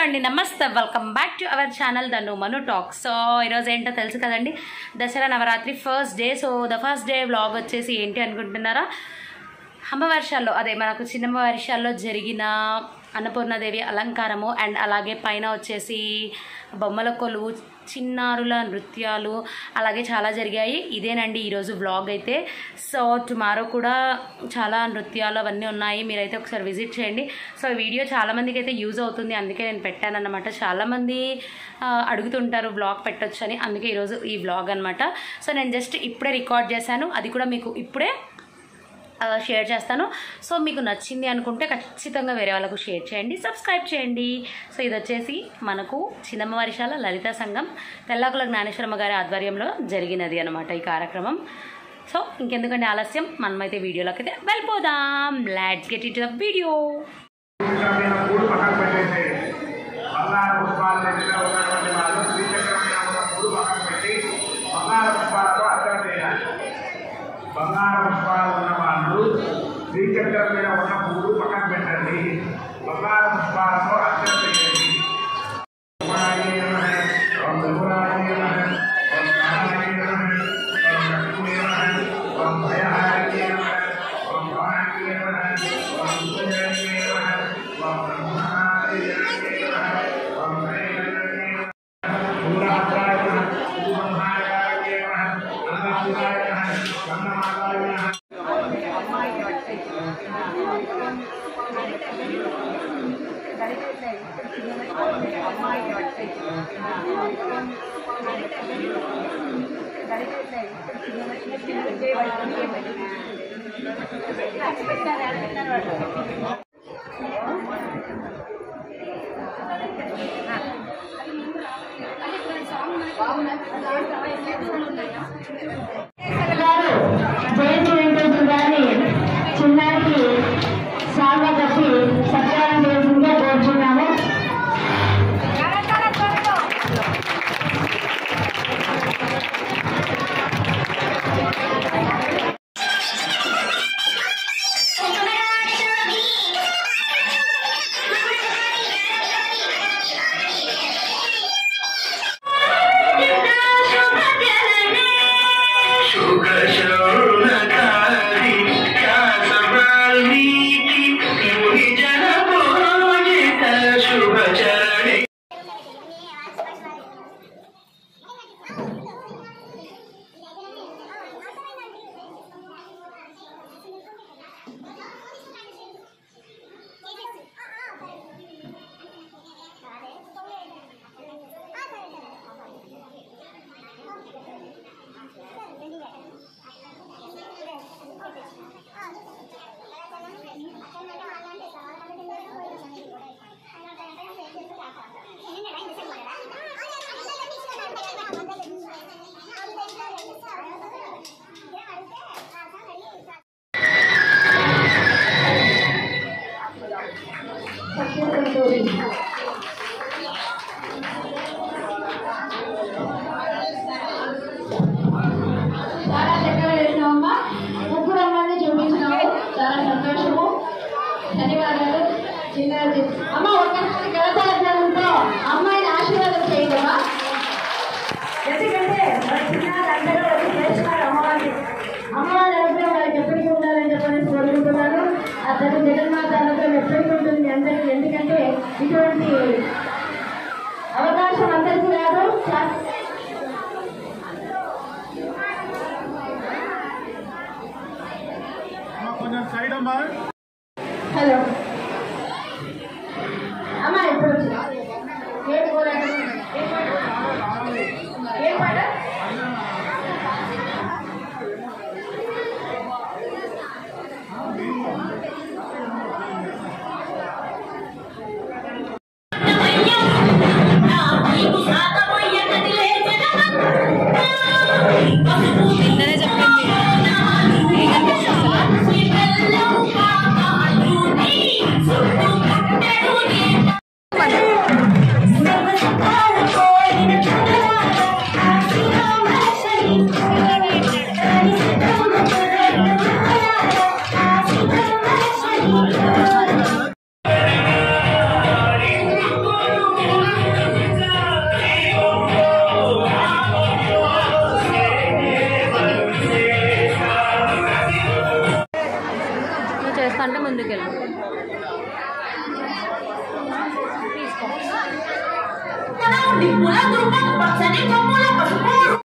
అండి నమస్తే welcome back to our channel the Manu talk so ఈరోజు ఏంటో తెలుసు కదండి Dasara Navratri first day so the first day vlog వచ్చేసి ఏంటి అనుకుంటున్నారా అమ్మవర్షాల్లో అదే మనకు చిన్నమ్మ వర్షాల్లో జరిగిన అన్నపూర్ణాదేవి అలంకారము అండ్ అలాగే పైన వచ్చేసి బొమ్మల కొలువు చిన్నారుల నృత్యాలు అలాగే చాలా జరిగాయి ఇదేనండి ఈరోజు వ్లాగ్ అయితే సో టుమారో కూడా చాలా నృత్యాలు అవన్నీ ఉన్నాయి మీరైతే ఒకసారి విజిట్ చేయండి సో ఈ వీడియో చాలామందికి అయితే యూజ్ అవుతుంది అందుకే నేను పెట్టాను అనమాట చాలామంది ఆ, అడుగుతుంటారు వ్లాగ్ పెట్టొచ్చు అని అందుకే ఈరోజు ఈ వ్లాగ్ అనమాట సో నేను జస్ట్ ఇప్పుడే రికార్డ్ చేశాను అది కూడా మీకు ఇప్పుడే ఆ, షేర్ చేస్తాను సో మీకు నచ్చింది అనుకుంటే ఖచ్చితంగా వేరే వాళ్ళకు షేర్ చేయండి సబ్స్క్రైబ్ చేయండి సో ఇది వచ్చేసి మనకు చిన్నమ్మ వర్షాల లలిత సంఘం తెల్లాకుల జ్ఞానేశ్వరమ్మ గారి ఆధ్వర్యంలో జరిగినది అనమాట ఈ కార్యక్రమం సో ఇంకెందుకంటే ఆలస్యం మనమైతే వీడియోలోకి అయితే వెళ్ళిపోదాం let's get it the video శ్రీచక్రమైన మూడు పక్కన పెట్టేసి బంగారు పుష్పాలు దగ్గర ఉన్నటువంటి వాళ్ళు శ్రీచక్రమైన ఉన్న మూడు పక్కన పెట్టి బంగారు పుష్పాలతో అర్చన చేయాలి బంగారు పుష్పాలు ఉన్న వాళ్ళు శ్రీచక్రం మీద ఉన్న మూడు పక్కన పెట్టండి బంగారు పుష్పాలతో అర్చన చేయండి శివాయ నమః, ఓం త్రిపురాయ నమః, ఓం నారాయణాయ నమః, ఓం లక్ష్మీ నమః, ఓం భయహారిణ్యే నమః, ఓం భవాన్యే నమః, ఓం సుందర్యే నమః, ఓం బ్రహ్మణాయ నమః, ఓం హరిహరయే నమః, శూరభద్రాయ నమః, శూరబ్రహ్మణాయ నమః, అన్నపూర్ణాయ నమః, బ్రహ్మమాతాయ నమః. గారు జయంతి వెంకటేశ్వర గారి చిన్నారికి సాల్వ కప్పి సత్కారం చేసిందిగా కోరుచున్నాము శుభశోణకారి వ్యాసవాల్మీకి ముని జన పూజిత శుభచరణి చాలా చక్కగా చేసినామమ్మా ముగ్గురు అమ్మాయిని చూపించినాము చాలా సంతోషము ధన్యవాదాలు చిన్నది అమ్మ ఒక్కసారి గణతార్థంతో అమ్మాయిని ఆశీర్వాదం చేయగలమా ఎందుకంటే మన చిన్నారి అందరూ వచ్చి చేస్తున్నారు అమ్మవారిని అమ్మవారి అనుగ్రహం వారికి ఎప్పటికీ ఉండాలని చెప్పని కోరుకుంటున్నాను ఆ తల్లి జగన్మాత అనుగ్రహం ఎప్పటికీ ఉంటుంది మీ అందరికీ ఎందుకంటే ఇటువంటి అవకాశం అందరికీ రాదు చా- కొంచెం సైడ్ అమ్మా హలో అమ్మా ఇప్పుడు వచ్చిన ఏం పోరాటం ఏం పాట ఏం పాట Thank అంటే ముందుకెళ్ళు తీసుకో మన నిప్పుల దుర్గం పచ్చని కొమ్ముల పసుపు